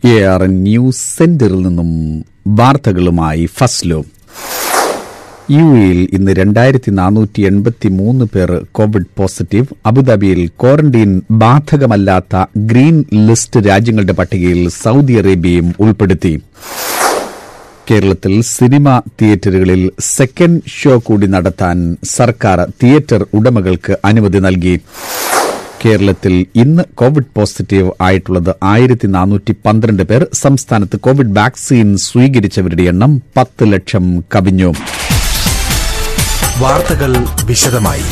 A R N news സെന്ററിൽ നിന്നും വാർത്തകളുമായി ഫസ്ലോ യു എയിൽ ഇന്ന് രണ്ടായിരത്തി നാനൂറ്റി എൺപത്തി മൂന്ന് പേർ കോവിഡ് പോസിറ്റീവ് അബുദാബിയിൽ ക്വാറന്റീൻ ബാധകമല്ലാത്ത ഗ്രീൻ ലിസ്റ്റ് രാജ്യങ്ങളുടെ പട്ടികയിൽ സൌദി അറേബ്യയും ഉൾപ്പെടുത്തി കേരളത്തിൽ സിനിമ തിയേറ്ററുകളിൽ സെക്കൻഡ് ഷോ കൂടി നടത്താൻ സർക്കാർ തിയേറ്റർ ഉടമകൾക്ക് അനുമതി നൽകി കേരളത്തിൽ ഇന്ന് കോവിഡ് പോസിറ്റീവ് ആയിട്ടുള്ളത് ആയിരത്തി നാനൂറ്റി പന്ത്രണ്ട് പേർ സംസ്ഥാനത്ത് കോവിഡ് വാക്സിൻ സ്വീകരിച്ചവരുടെ എണ്ണം പത്ത് ലക്ഷം കവിഞ്ഞു വാർത്തകൾ വിശദമായി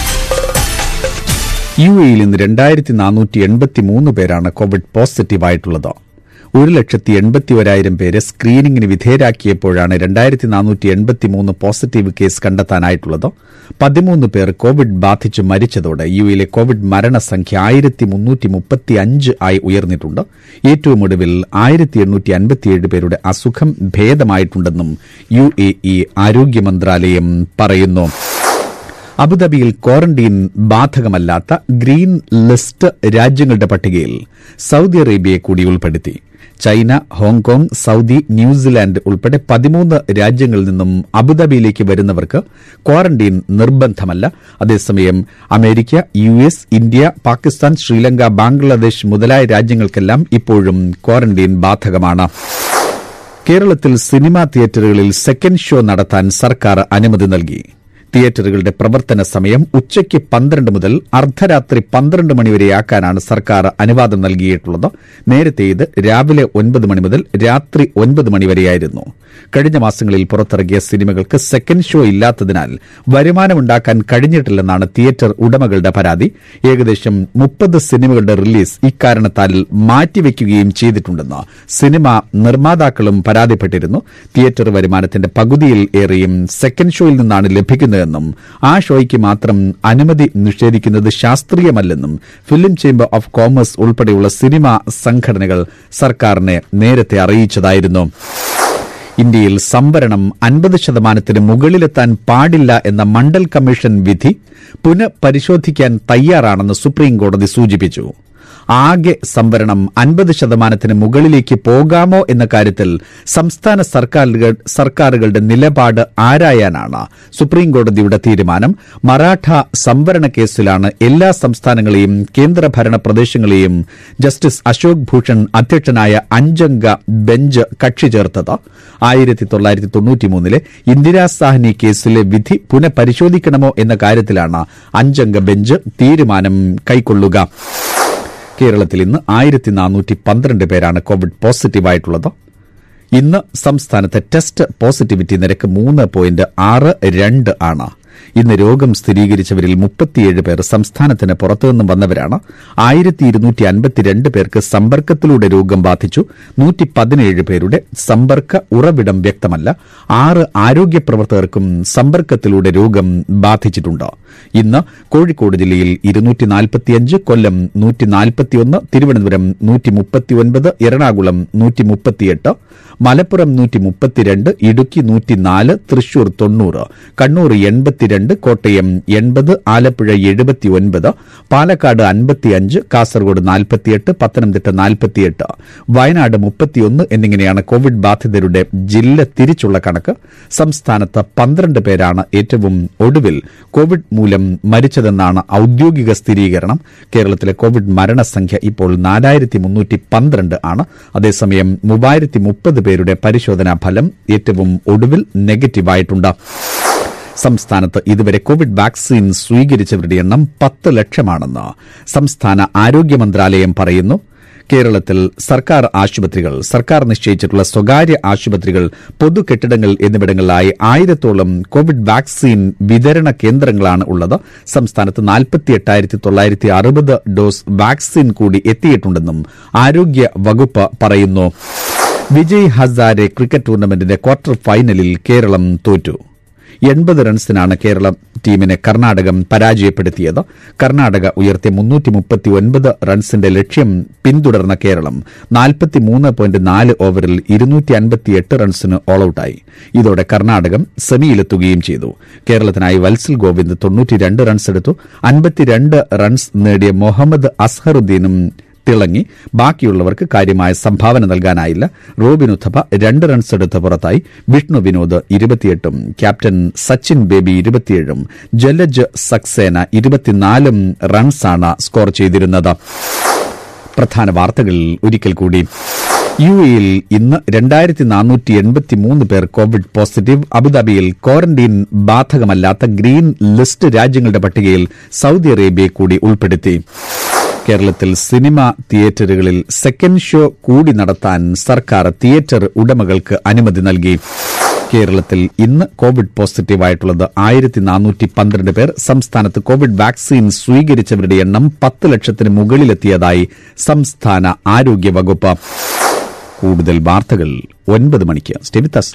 യു എയിൽ ഇന്ന് രണ്ടായിരത്തി നാനൂറ്റി എൺപത്തി മൂന്ന് പേരാണ് കോവിഡ് പോസിറ്റീവ് ആയിട്ടുള്ളത് ഒരു ലക്ഷത്തി എൺപത്തി ഒരായിരം പേരെ സ്ക്രീനിംഗിന് വിധേയരാക്കിയപ്പോഴാണ് രണ്ടായിരത്തി നാനൂറ്റി എൺപത്തി മൂന്ന് പോസിറ്റീവ് കേസ് കണ്ടെത്താനായിട്ടുള്ളത് പതിമൂന്ന് പേർ കോവിഡ് ബാധിച്ച് മരിച്ചതോടെ യു എയിലെ കോവിഡ് മരണസംഖ്യ ആയിരത്തി മുന്നൂറ്റി മുപ്പത്തി അഞ്ച് ആയി ഉയർന്നിട്ടുണ്ട് ഏറ്റവും ഒടുവിൽ ആയിരത്തി എണ്ണൂറ്റി അൻപത്തിയേഴ് പേരുടെ അസുഖം ഭേദമായിട്ടുണ്ടെന്നും യു എ ഇ ആരോഗ്യ മന്ത്രാലയം പറയുന്നു അബുദാബിയിൽ ക്വാറന്റീൻ ബാധകമല്ലാത്ത ഗ്രീൻ ലിസ്റ്റ് രാജ്യങ്ങളുടെ പട്ടികയിൽ സൌദി അറേബ്യയെ കൂടി ഉൾപ്പെടുത്തി ചൈന ഹോങ്കോങ് സൌദി ന്യൂസിലാൻഡ് ഉൾപ്പെടെ പതിമൂന്ന് രാജ്യങ്ങളിൽ നിന്നും അബുദാബിയിലേക്ക് വരുന്നവർക്ക് ക്വാറന്റീൻ നിർബന്ധമല്ല അതേസമയം America U S India Pakistan Sri Lanka Bangladesh മുതലായ രാജ്യങ്ങൾക്കെല്ലാം ഇപ്പോഴും ക്വാറന്റീൻ ബാധകമാണ് കേരളത്തിൽ സിനിമാ തിയേറ്ററുകളിൽ സെക്കൻഡ് ഷോ നടത്താൻ സർക്കാർ അനുമതി നൽകി തിയേറ്ററുകളുടെ പ്രവർത്തന സമയം ഉച്ചയ്ക്ക് പന്ത്രണ്ട് മുതൽ അർദ്ധരാത്രി പന്ത്രണ്ട് മണിവരെയാക്കാനാണ് സർക്കാർ അനുവാദം നൽകിയിട്ടുള്ളത് നേരത്തെ ഇത് രാവിലെ ഒൻപത് മണി മുതൽ രാത്രി ഒൻപത് മണിവരെയായിരുന്നു കഴിഞ്ഞ മാസങ്ങളിൽ പുറത്തിറങ്ങിയ സിനിമകൾക്ക് സെക്കൻഡ് ഷോ ഇല്ലാത്തതിനാൽ വരുമാനമുണ്ടാക്കാൻ കഴിഞ്ഞിട്ടില്ലെന്നാണ് തിയേറ്റർ ഉടമകളുടെ പരാതി ഏകദേശം മുപ്പത് സിനിമകളുടെ റിലീസ് ഇക്കാരണത്താൽ മാറ്റിവെക്കുകയും ചെയ്തിട്ടുണ്ടെന്ന് സിനിമ നിർമ്മാതാക്കളും പരാതിപ്പെട്ടിരുന്നു തിയേറ്റർ വരുമാനത്തിന്റെ പകുതിയിൽ ഏറെയും സെക്കൻഡ് ഷോയിൽ നിന്നാണ് ലഭിക്കുന്നതെന്നും ആ ഷോയ്ക്ക് മാത്രം അനുമതി നിഷേധിക്കുന്നത് ശാസ്ത്രീയമല്ലെന്നും ഫിലിം ചേംബർ ഓഫ് കോമേഴ്സ് ഉൾപ്പെടെയുള്ള സിനിമാ സംഘടനകൾ സർക്കാരിനെ നേരത്തെ അറിയിച്ചതായിരുന്നു ഇന്ത്യയിൽ സംവരണം അൻപത് ശതമാനത്തിന് മുകളിലെത്താൻ പാടില്ല എന്ന മണ്ഡൽ കമ്മീഷൻ വിധി പുനഃപരിശോധിക്കാൻ തയ്യാറാണെന്ന് സുപ്രീംകോടതി സൂചിപ്പിച്ചു ആകെ സംവരണം അൻപത് ശതമാനത്തിന് മുകളിലേക്ക് പോകാമോ എന്ന കാര്യത്തിൽ സംസ്ഥാന സർക്കാരുകൾ സർക്കാരുകളുടെ നിലപാട് ആരായാനാണ് സുപ്രീംകോടതിയുടെ തീരുമാനം മറാഠ സംവരണ കേസിലാണ് എല്ലാ സംസ്ഥാനങ്ങളെയും കേന്ദ്രഭരണ പ്രദേശങ്ങളെയും ജസ്റ്റിസ് അശോക് ഭൂഷൺ അധ്യക്ഷനായ അഞ്ചംഗ ബെഞ്ച് കക്ഷി ചേർത്തത് ആയിരത്തി തൊള്ളായിരത്തി തൊണ്ണൂറ്റിമൂന്നിലെ ഇന്ദിരാ സാഹ്നി കേസിലെ വിധി പുനഃപരിശോധിക്കണമോ എന്ന കാര്യത്തിലാണ് അഞ്ചംഗ ബെഞ്ച് തീരുമാനം കൈക്കൊള്ളുക കേരളത്തിൽ ഇന്ന് ആയിരത്തി നാനൂറ്റി പന്ത്രണ്ട് പേരാണ് കോവിഡ് പോസിറ്റീവായിട്ടുള്ളത് ഇന്ന് സംസ്ഥാനത്തെ ടെസ്റ്റ് പോസിറ്റിവിറ്റി നിരക്ക് മൂന്ന് പോയിന്റ് ആറ് രണ്ട് ആണ് ഇന്ന് രോഗം സ്ഥിരീകരിച്ചവരിൽ മുപ്പത്തിയേഴ് പേർ സംസ്ഥാനത്തിന് പുറത്തുനിന്നും വന്നവരാണ് ആയിരത്തി ഇരുന്നൂറ്റി അൻപത്തിരണ്ട് പേർക്ക് സമ്പർക്കത്തിലൂടെ രോഗം ബാധിച്ചു നൂറ്റി പതിനേഴ് പേരുടെ സമ്പർക്ക ഉറവിടം വ്യക്തമല്ല ആറ് ആരോഗ്യ പ്രവർത്തകർക്കും സമ്പർക്കത്തിലൂടെ രോഗം ബാധിച്ചിട്ടുണ്ട് ഇന്ന് കോഴിക്കോട് ജില്ലയിൽ ഇരുന്നൂറ്റി നാൽപ്പത്തിയഞ്ച് കൊല്ലം നൂറ്റി നാൽപ്പത്തിയൊന്ന് തിരുവനന്തപുരം നൂറ്റി മുപ്പത്തിയൊൻപത് എറണാകുളം നൂറ്റി മുപ്പത്തിയെട്ട് മലപ്പുറം നൂറ്റി മുപ്പത്തിരണ്ട് ഇടുക്കി നൂറ്റിനാല് തൃശൂർ തൊണ്ണൂറ് കണ്ണൂർ എൺപത്തിരണ്ട് കോട്ടയം എൺപത് ആലപ്പുഴ എഴുപത്തിയൊൻപത് പാലക്കാട് അൻപത്തിയഞ്ച് കാസർഗോഡ് നാൽപ്പത്തിയെട്ട് പത്തനംതിട്ട നാൽപ്പത്തിയെട്ട് വയനാട് മുപ്പത്തിയൊന്ന് എന്നിങ്ങനെയാണ് കോവിഡ് ബാധിതരുടെ ജില്ല തിരിച്ചുള്ള കണക്ക് സംസ്ഥാനത്ത് പന്ത്രണ്ട് പേരാണ് ഏറ്റവും ഒടുവിൽ കോവിഡ് മൂലം മരിച്ചതെന്നാണ് ഔദ്യോഗിക സ്ഥിരീകരണം കേരളത്തിലെ കോവിഡ് മരണസംഖ്യ ഇപ്പോൾ നാലായിരത്തി മുന്നൂറ്റി പന്ത്രണ്ട് ആണ് അതേസമയം മൂവായിരത്തി മുപ്പത് പേരുടെ പരിശോധനാ ഫലം ഏറ്റവും ഒടുവിൽ നെഗറ്റീവായിട്ടുണ്ട് സംസ്ഥാനത്ത് ഇതുവരെ കോവിഡ് വാക്സിൻ സ്വീകരിച്ചവരുടെ എണ്ണം പത്ത് ലക്ഷമാണെന്ന് സംസ്ഥാന ആരോഗ്യ മന്ത്രാലയം പറയുന്നു കേരളത്തിൽ സർക്കാർ ആശുപത്രികൾ സർക്കാർ നിശ്ചയിച്ചിട്ടുള്ള സ്വകാര്യ ആശുപത്രികൾ പൊതു കെട്ടിടങ്ങൾ എന്നിവിടങ്ങളിലായി ആയിരത്തോളം കോവിഡ് വാക്സിൻ വിതരണ കേന്ദ്രങ്ങളാണ് ഉള്ളത് സംസ്ഥാനത്ത് നാൽപ്പത്തി എട്ടായിരത്തി തൊള്ളായിരത്തി അറുപത് ഡോസ് വാക്സിൻ കൂടി എത്തിയിട്ടുണ്ടെന്നും ആരോഗ്യ വകുപ്പ് പറയുന്നു വിജയ് ഹസാരെ ക്രിക്കറ്റ് ടൂർണമെന്റിന്റെ ക്വാർട്ടർ ഫൈനലിൽ കേരളം തോറ്റു എൺപത് റൺസിനാണ് കേരള ടീമിനെ കർണാടകം പരാജയപ്പെടുത്തിയത് കർണാടക ഉയർത്തിയ മുന്നൂറ്റി മുപ്പത്തി ഒൻപത് റൺസിന്റെ ലക്ഷ്യം പിന്തുടർന്ന കേരളം നാൽപ്പത്തിമൂന്ന് പോയിന്റ് നാല് ഓവറിൽ ഇരുന്നൂറ്റി അൻപത്തിയെട്ട് റൺസിന് ഓൾ ഔട്ടായി ഇതോടെ കർണാടകം സെമിയിലെത്തുകയും ചെയ്തു കേരളത്തിനായി വത്സൽ ഗോവിന്ദ് തൊണ്ണൂറ്റിരണ്ട് റൺസ് എടുത്തു അൻപത്തിരണ്ട് റൺസ് നേടിയ മുഹമ്മദ് അസ്ഹറുദ്ദീനും തിളങ്ങി ബാക്കിയുള്ളവർക്ക് കാര്യമായ സംഭാവന നൽകാനായില്ല റോബിൻ ഉഥപ്പ രണ്ട് റൺസ് എടുത്ത് പുറത്തായി വിഷ്ണു വിനോദ് ഇരുപത്തിയെട്ടും ക്യാപ്റ്റൻ സച്ചിൻ ബേബി ഇരുപത്തിയേഴും ജലജ് സക്സേന ഇരുപത്തിനാലും റൺസാണ് സ്കോർ ചെയ്തിരുന്നത് പ്രധാന വാർത്തകൾ ഒരിക്കൽ കൂടി യു എയിൽ ഇന്ന് രണ്ടായിരത്തി നാനൂറ്റി എൺപത്തി മൂന്ന് പേർ കോവിഡ് പോസിറ്റീവ് അബുദാബിയിൽ ക്വാറന്റീൻ ബാധകമല്ലാത്ത ഗ്രീൻ ലിസ്റ്റ് രാജ്യങ്ങളുടെ പട്ടികയിൽ സൌദി അറേബ്യയെ കൂടി ഉൾപ്പെടുത്തി കേരളത്തിൽ സിനിമ തിയേറ്ററുകളിൽ സെക്കൻഡ് ഷോ കൂടി നടത്താൻ സർക്കാർ തിയേറ്റർ ഉടമകൾക്ക് അനുമതി നൽകി കേരളത്തിൽ ഇന്ന് കോവിഡ് പോസിറ്റീവായിട്ടുള്ളത് ആയിരത്തി നാനൂറ്റി പന്ത്രണ്ട് പേർ സംസ്ഥാനത്ത് കോവിഡ് വാക്സിൻ സ്വീകരിച്ചവരുടെ എണ്ണം പത്ത് ലക്ഷത്തിന് മുകളിലെത്തിയതായി സംസ്ഥാന ആരോഗ്യ വകുപ്പ് കൂടുതൽ വാർത്തകൾ ഒൻപത് മണിക്ക് സ്റ്റെവിത്തസ്